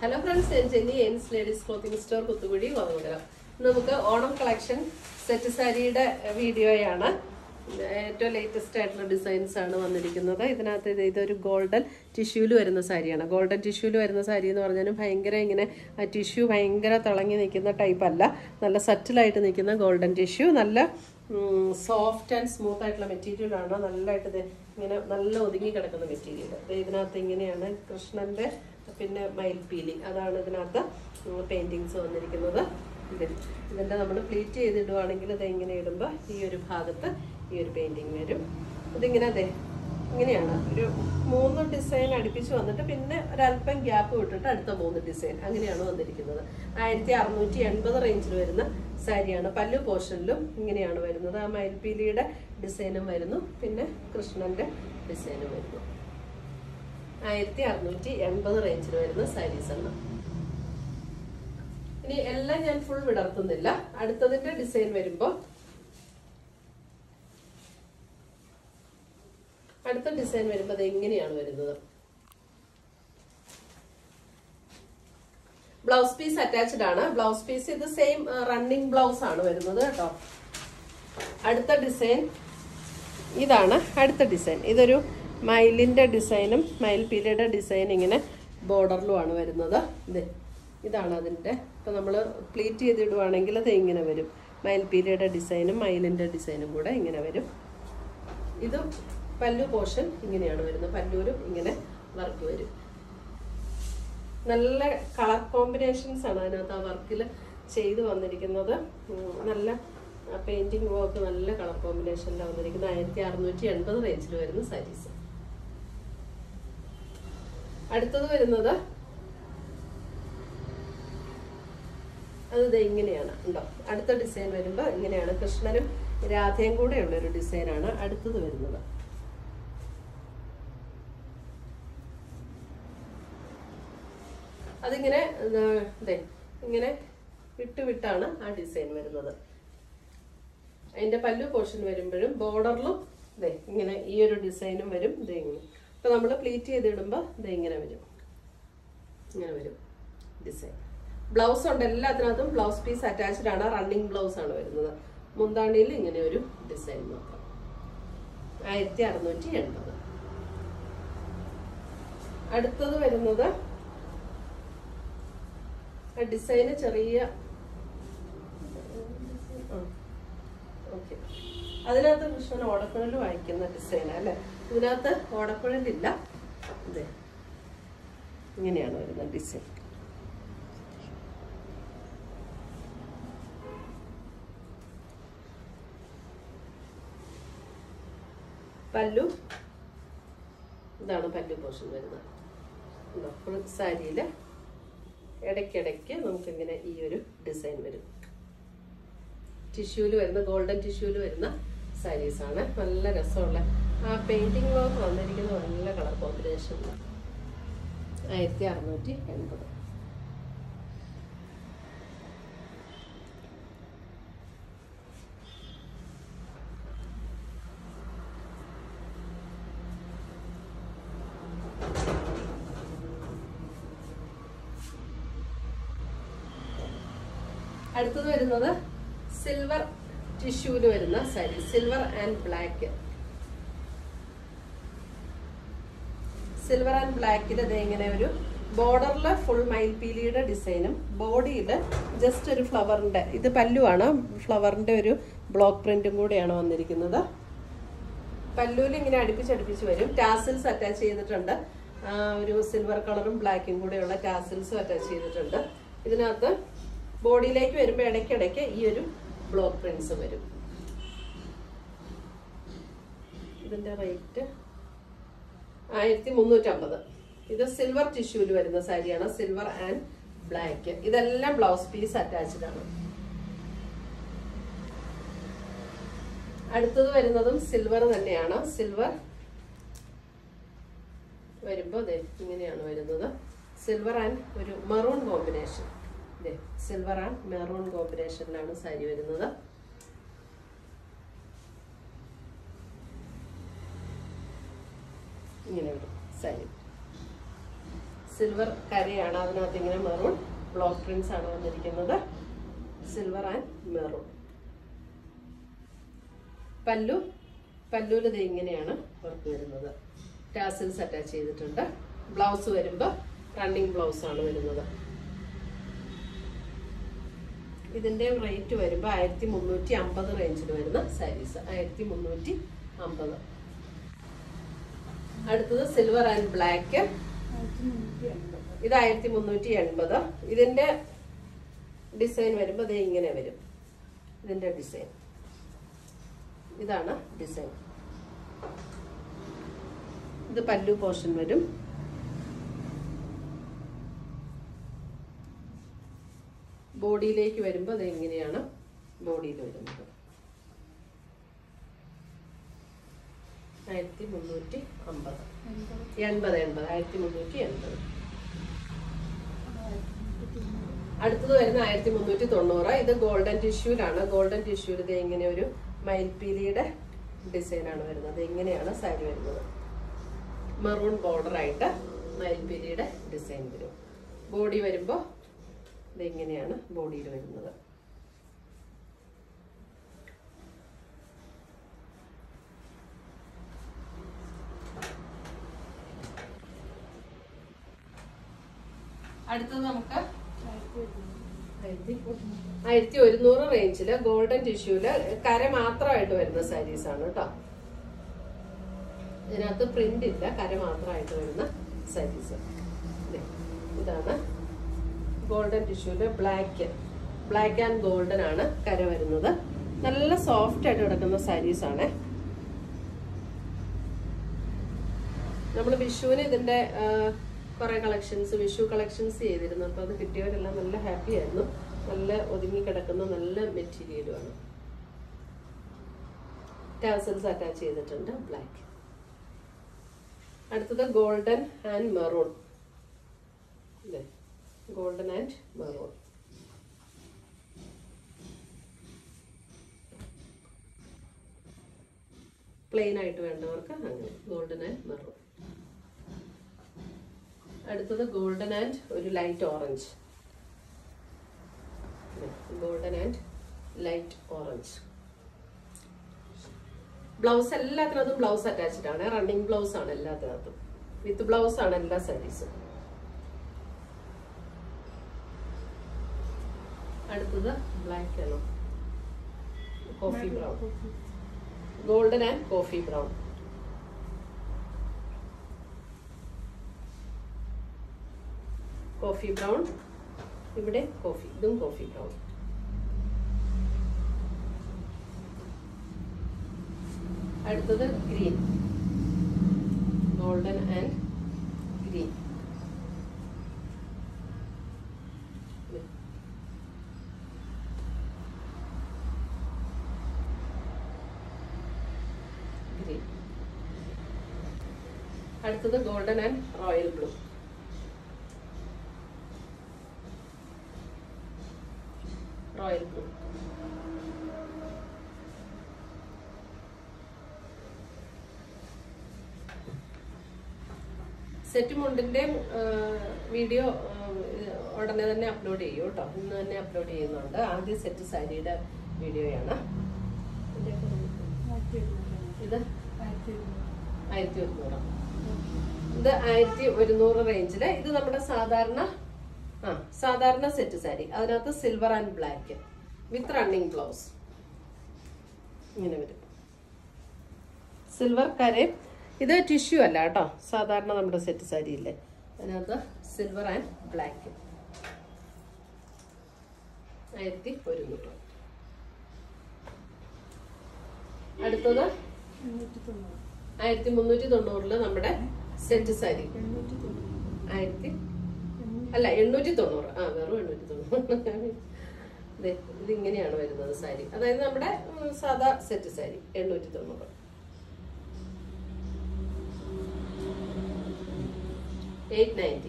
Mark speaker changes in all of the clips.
Speaker 1: hello friends ഞാൻ Jenny എൻസ് ladies clothing store Kuthukuzhi Kothamangalam നമുക്ക് ഓണം കളക്ഷൻ സെറ്റ് സാരിയുടെ വീഡിയോയാണ് ഏറ്റവും ലേറ്റസ്റ്റ് ആയിട്ടുള്ള ഡിസൈൻസ് ആണ് വന്നിരിക്കുന്നത് ഇതിനകത്ത് ഇത് ഇതൊരു ഗോൾഡൻ ടിഷ്യൂല് വരുന്ന സാരിയാണ് ഗോൾഡൻ ടിഷ്യൂല് വരുന്ന സാരി എന്ന് പറഞ്ഞാലും ഭയങ്കര ഇങ്ങനെ ആ ടിഷ്യൂ ഭയങ്കര തിളങ്ങി നിൽക്കുന്ന ടൈപ്പ് അല്ല നല്ല സറ്റിലായിട്ട് നിൽക്കുന്ന ഗോൾഡൻ ടിഷ്യൂ നല്ല സോഫ്റ്റ് ആൻഡ് സ്മൂത്ത് ആയിട്ടുള്ള മെറ്റീരിയൽ ആണ് നല്ലതായിട്ട് ഇത് ഇങ്ങനെ നല്ല ഒതുങ്ങി കിടക്കുന്ന മെറ്റീരിയൽ ഇതിനകത്ത് ഇങ്ങനെയാണ് കൃഷ്ണന്റെ പിന്നെ മയിൽപീലി അതാണ് ഇതിനകത്ത് പെയിന്റിങ്സ് വന്നിരിക്കുന്നത് ഇതിൽ ഇതിന്റെ നമ്മൾ പ്ലീറ്റ് ചെയ്തിടുവാണെങ്കിൽ ഇത് ഇങ്ങനെ ഇടുമ്പോൾ ഈ ഒരു ഭാഗത്ത് ഈ ഒരു പെയിന്റിങ് വരും ഇതിങ്ങനെ അതെ ഇങ്ങനെയാണ് ഒരു മൂന്ന് ഡിസൈൻ അടുപ്പിച്ച് വന്നിട്ട് പിന്നെ ഒരല്പം ഗ്യാപ്പ് വിട്ടിട്ട് അടുത്ത മൂന്ന് ഡിസൈൻ അങ്ങനെയാണ് വന്നിരിക്കുന്നത് ആയിരത്തി അറുന്നൂറ്റി എൺപത് റേഞ്ചിൽ വരുന്ന സാരിയാണ് പല്ലു പോർഷനിലും ഇങ്ങനെയാണ് വരുന്നത് ആ മയിൽപീലിയുടെ ഡിസൈനും വരുന്നു പിന്നെ കൃഷ്ണന്റെ ഡിസൈനും വരുന്നു ആയിരത്തി അറുന്നൂറ്റി എൺപത് റേഞ്ചിൽ വരുന്ന സാരീസ് ആണ് ഇനി എല്ലാം ഞാൻ ഫുൾ വിടർത്തുന്നില്ല അടുത്തതിന്റെ ഡിസൈൻ വരുമ്പോ അടുത്ത ഡിസൈൻ വരുമ്പോൾ അത് എങ്ങനെയാണ് വരുന്നത് ബ്ലൗസ് പീസ് അറ്റാച്ച്ഡ് ആണ് ബ്ലൗസ് പീസ് ഇത് സെയിം റണ്ണിങ് ബ്ലൗസ് ആണ് വരുന്നത് കേട്ടോ അടുത്ത ഡിസൈൻ ഇതാണ് അടുത്ത ഡിസൈൻ ഇതൊരു മയിലിന്റെ ഡിസൈനും മയിൽ പീലയുടെ ഡിസൈൻ ഇങ്ങനെ ബോർഡറിലുമാണ് വരുന്നത് ഇത് ഇതാണ് അതിൻ്റെ ഇപ്പം നമ്മൾ പ്ലീറ്റ് ചെയ്തിടുവാണെങ്കിൽ അത് ഇങ്ങനെ വരും മയിൽ പീലയുടെ ഡിസൈനും മയിലിൻ്റെ ഡിസൈനും കൂടെ ഇങ്ങനെ വരും ഇത് പല്ലു പോർഷൻ ഇങ്ങനെയാണ് വരുന്നത് പല്ലൂരും ഇങ്ങനെ വർക്ക് വരും നല്ല കളർ കോമ്പിനേഷൻസ് ആണ് അതിനകത്ത് ആ വർക്കിൽ ചെയ്തു വന്നിരിക്കുന്നത് ഉം, നല്ല പെയിന്റിങ് വർക്ക് നല്ല കളർ കോമ്പിനേഷനിലാണ് വന്നിരിക്കുന്നത് ആയിരത്തി അറുന്നൂറ്റി എൺപത് റേഞ്ചിൽ വരുന്ന സാരീസ് അടുത്തത് വരുന്നത് അത് ദേ ഇങ്ങനെയാണ് ഉണ്ടോ അടുത്ത ഡിസൈൻ വരുമ്പോൾ ഇങ്ങനെയാണ് കൃഷ്ണനും രാധയും കൂടെ ഉള്ള ഒരു ഡിസൈനാണ് അടുത്തത് വരുന്നത് അതിങ്ങനെ ഇത് ദേ ഇങ്ങനെ വിട്ട് വിട്ടാണ് ആ ഡിസൈൻ വരുന്നത് അതിന്റെ പല്ലു പോർഷൻ വരുമ്പോഴും ബോർഡറിലും ദേ ഇങ്ങനെ ഈ ഒരു ഡിസൈനും വരും ദേ ഇങ്ങനെ ഇപ്പൊ നമ്മൾ പ്ലീറ്റ് ചെയ്തിടുമ്പോൾ ദേ ഇങ്ങനെ വരും ഇങ്ങനെ വരും ഡിസൈൻ ബ്ലൗസ് ഉണ്ട് എല്ലാത്തിനകത്തും ബ്ലൗസ് പീസ് അറ്റാച്ച്ഡ് ആണ് റണ്ണിങ് ബ്ലൗസ് ആണ് വരുന്നത് മുന്താണിയിൽ ഇങ്ങനെ ഒരു ഡിസൈൻ മാത്രം ആയിരത്തി അറുന്നൂറ്റി എൺപത് അടുത്തത് വരുന്നത് ഡിസൈന് ചെറിയ ഓക്കെ അതിനകത്ത് കൃഷ്ണൻ ഓടക്കുഴൽ വായിക്കുന്ന ഡിസൈൻ അല്ലേ ഇതിനകത്ത് ഓടക്കുഴലില്ല അതെ ഇങ്ങനെയാണ് വരുന്നത് ഡിസൈൻ പല്ലു ഇതാണ് പല്ലു പോർഷൻ വരുന്നത് ഫുൾ സാരിയിൽ ഇടയ്ക്കിടയ്ക്ക് നമുക്കിങ്ങനെ ഈ ഒരു ഡിസൈൻ വരും ടിഷ്യൂല് വരുന്ന ഗോൾഡൻ ടിഷ്യൂല് വരുന്ന സാരീസ് ആണ് നല്ല രസമുള്ള ആ പെയിന്റിംഗ് വർക്ക് വന്നിരിക്കുന്ന നല്ല കളർ കോമ്പിനേഷൻ ആയിരത്തി അറുന്നൂറ്റി എൺപത് അടുത്തത് വരുന്നത് സിൽവർ ടിഷ്യൂല് വരുന്ന sari silver and black silver and ബ്ലാക്കിൽ ഇത് ഇങ്ങനെ ഒരു ബോർഡറിൽ ഫുൾ മയിൽപീലിയുടെ ഡിസൈനും ബോഡിയിൽ ജസ്റ്റ് ഒരു ഫ്ലവറിന്റെ ഇത് പല്ലുവാണ് ഫ്ലവറിന്റെ ഒരു ബ്ലോക്ക് പ്രിന്റും കൂടെയാണ് വന്നിരിക്കുന്നത് പല്ലൂല് ഇങ്ങനെ അടുപ്പിച്ചടുപ്പിച്ച് വരും ടാസിൽസ് അറ്റാച്ച് ചെയ്തിട്ടുണ്ട് ആ, ഒരു സിൽവർ കളറും ബ്ലാക്കും കൂടെയുള്ള ടാസിൽസും അറ്റാച്ച് ചെയ്തിട്ടുണ്ട് ഇതിനകത്ത് ബോഡിയിലേക്ക് വരുമ്പോൾ ഇടയ്ക്കിടയ്ക്ക് ഈ ഒരു ബ്ലോക്ക് പ്രിന്റ്സ് വരും ഇതിന്റെ റേറ്റ് ആയിരത്തി മുന്നൂറ്റമ്പത് ഇത് സിൽവർ ടിഷ്യൂല് വരുന്ന സാരിയാണ് സിൽവർ ആൻഡ് ബ്ലാക്ക് ഇതെല്ലാം ബ്ലൗസ് പീസ് അറ്റാച്ച്ഡ് ആണ് അടുത്തത് വരുന്നതും സിൽവർ തന്നെയാണ് സിൽവർ വരുമ്പോൾ അതെ ഇങ്ങനെയാണ് വരുന്നത് സിൽവർ ആൻഡ് ഒരു മെറൂൺ കോമ്പിനേഷൻ ഇതേ സിൽവർ ആൻഡ് മെറൂൺ കോമ്പിനേഷനിലാണ് സാരി വരുന്നത് ഇങ്ങനെ വരും സാരി സിൽവർ കരയാണ് അതിനകത്ത് ഇങ്ങനെ മെറൂൺ ബ്ലോക്ക് പ്രിന്റ്സ് ആണ് വന്നിരിക്കുന്നത് സിൽവർ ആൻഡ് മെറൂൺ പല്ലു പല്ലുവിൽ ഇത് ഇങ്ങനെയാണ് വർക്ക് വരുന്നത് ടാസിൽസ് അറ്റാച്ച് ചെയ്തിട്ടുണ്ട് ബ്ലൗസ് വരുമ്പോൾ റണ്ണിങ് ബ്ലൗസ് ആണ് വരുന്നത് ഇതിന്റെ റേറ്റ് വരുമ്പോൾ ആയിരത്തി മുന്നൂറ്റി അമ്പത് റേഞ്ചിൽ വരുന്ന സാരീസ് ആയിരത്തി മുന്നൂറ്റി അമ്പത് അടുത്തത് സിൽവർ ആൻഡ് ബ്ലാക്ക് ഇത് ആയിരത്തി മുന്നൂറ്റി എൺപത് ഇതിന്റെ ഡിസൈൻ വരുമ്പോൾ ഇത് ഇങ്ങനെ വരും ഇതിന്റെ ഡിസൈൻ ഇതാണ് ഡിസൈൻ ഇത് പല്ലു പോർഷൻ വരും ബോഡിയിലേക്ക് വരുമ്പോൾ അത് എങ്ങനെയാണ് ബോഡിയിൽ വരുന്നത് ആയിരത്തി മുന്നൂറ്റി അമ്പത് എൺപത് എൺപത് ആയിരത്തി മുന്നൂറ്റി എൺപത് അടുത്തത് വരുന്ന ആയിരത്തി മുന്നൂറ്റി തൊണ്ണൂറ് ഇത് ഗോൾഡൻ ടിഷ്യൂലാണ് ഗോൾഡൻ ടിഷ്യൂല് ഇത് ഇങ്ങനെ ഒരു മയിൽപീലിയുടെ ഡിസൈൻ ആണ് വരുന്നത് ഇങ്ങനെയാണ് സാരി വരുന്നത് മെറൂൺ ബോർഡർ ആയിട്ട് മയിൽപീലിയുടെ ഡിസൈൻ വരും ബോഡി വരുമ്പോൾ ഇത് ഇങ്ങനെയാണ് ബോഡിയിൽ വരുന്നത് അടുത്തത് നമുക്ക് ആയിരത്തി ഒരുന്നൂറ് റേഞ്ചില് ഗോൾഡൻ ടിഷ്യൂല് കര മാത്രമായിട്ട് വരുന്ന സാരീസ് ആണ് കേട്ടോ ഇതിനകത്ത് പ്രിന്റ് ഇല്ല കര മാത്രമായിട്ട് വരുന്ന സാരീസ് ഇതാണ് ഗോൾഡൻ ടിഷ്യൂല് ബ്ലാക്ക് ബ്ലാക്ക് ആൻഡ് ഗോൾഡൻ ആണ് കര വരുന്നത് നല്ല സോഫ്റ്റ് ആയിട്ട് കിടക്കുന്ന സാരീസ് ആണ് നമ്മൾ വിഷുവിന് ഇതിന്റെ കുറെ കളക്ഷൻസ് വിഷു കളക്ഷൻസ് ചെയ്തിരുന്നു അപ്പൊ അത് കിട്ടിയവരെല്ലാം നല്ല ഹാപ്പി ആയിരുന്നു നല്ല ഒതുങ്ങി കിടക്കുന്ന നല്ല മെറ്റീരിയലുമാണ് ടാസൽസ് അറ്റാച്ച് ചെയ്തിട്ടുണ്ട് ബ്ലാക്ക് അടുത്തത് golden and maroon golden and maroon plain ആയിട്ട് വേണ്ടവർക്ക് അങ്ങനെ ഗോൾഡൻ ആൻഡ് മെറൂൺ അടുത്തത് ഗോൾഡൻ ആൻഡ് ഒരു light orange golden and light orange blouse എല്ലാത്തിനകത്തും ബ്ലൗസ് അറ്റാച്ച്ഡ് ആണ് റണ്ണിങ് ബ്ലൗസ് ആണ് എല്ലാത്തിനകത്തും വിത്ത് ബ്ലൗസ് ആണ് എല്ലാ സാരീസും അടുത്തത് ബ്ലാക്ക് ആണോ coffee brown golden and coffee brown coffee brown ഇവിടെ കോഫി ഇതും കോഫി ബ്രൗൺ അടുത്തത് green golden and green green അടുത്തത് golden and royal blue royal blue set മുണ്ടിന്റെ വീഡിയോ ഉടനെ തന്നെ അപ്ലോഡ് ചെയ്യും കേട്ടോ ഇന്ന് തന്നെ അപ്ലോഡ് ചെയ്യുന്നുണ്ട് ആദ്യ സെറ്റ് സാരിയുടെ വീഡിയോയാണ് ഇത് ആയിരത്തി ഒരുന്നൂറ് ഇത് ആയിരത്തി ഒരുന്നൂറ് റേഞ്ചില് ഇത് നമ്മുടെ സാധാരണ ആ സാധാരണ സെറ്റ് സാരി അതിനകത്ത് silver and black with running blouse ഇങ്ങനെ വരും സിൽവർ കരയും ഇത് ടിഷ്യൂ അല്ല കേട്ടോ സാധാരണ നമ്മുടെ സെറ്റ് സാരി ഇല്ലേ അതിനകത്ത് സിൽവർ ആൻഡ് ബ്ലാക്ക് ആയിരത്തി ഒരുന്നൂറ് അടുത്തത് ആയിരത്തി മുന്നൂറ്റി തൊണ്ണൂറില് നമ്മുടെ സെറ്റ് സാരി ആയിരത്തി അല്ല എണ്ണൂറ്റി തൊണ്ണൂറ് ആ വെറും എണ്ണൂറ്റി തൊണ്ണൂറ് ദേ, ഇത് ഇങ്ങനെയാണ് വരുന്നത് സാരി അതായത് നമ്മുടെ ഉം, സാദാ സെറ്റ് സാരി എണ്ണൂറ്റി തൊണ്ണൂറ് എയ്റ്റ് നയൻറ്റി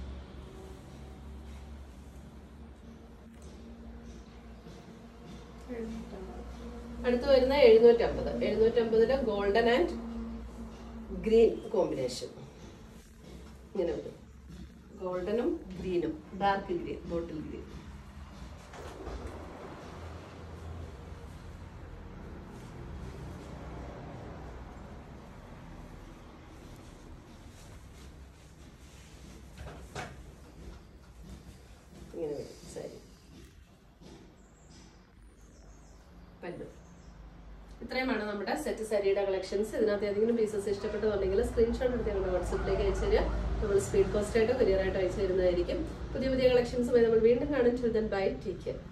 Speaker 1: അടുത്ത് വരുന്ന എഴുന്നൂറ്റമ്പത് എഴുന്നൂറ്റമ്പതില് ഗോൾഡൻ ആൻഡ് ഗ്രീൻ കോമ്പിനേഷൻ ഇങ്ങനെ വരും ഗോൾഡനും ഗ്രീനും ഡാർക്ക് ഗ്രീൻ ബോട്ടിൽ ഗ്രീൻ ഇങ്ങനെ വരും സാരി പല്ലു ഇത്രയുമാണ് നമ്മുടെ സെറ്റ് സാരിയുടെ കളക്ഷൻസ് ഇതിനകത്ത് ഏതെങ്കിലും പീസസ് ഇഷ്ടപ്പെട്ടതുണ്ടെങ്കിൽ സ്ക്രീൻഷോട്ട് എടുത്ത് ഞങ്ങളുടെ വാട്സപ്പിലേക്ക് അയച്ചു തരിക നമ്മൾ സ്പീഡ് പോസ്റ്റ് ആയിട്ട് കൊറിയർ ആയിട്ട് അയച്ചു തരുന്നതായിരിക്കും പുതിയ പുതിയ കളക്ഷൻസുമായി നമ്മൾ വീണ്ടും കാണും ബൈ ടേക്ക് കെയർ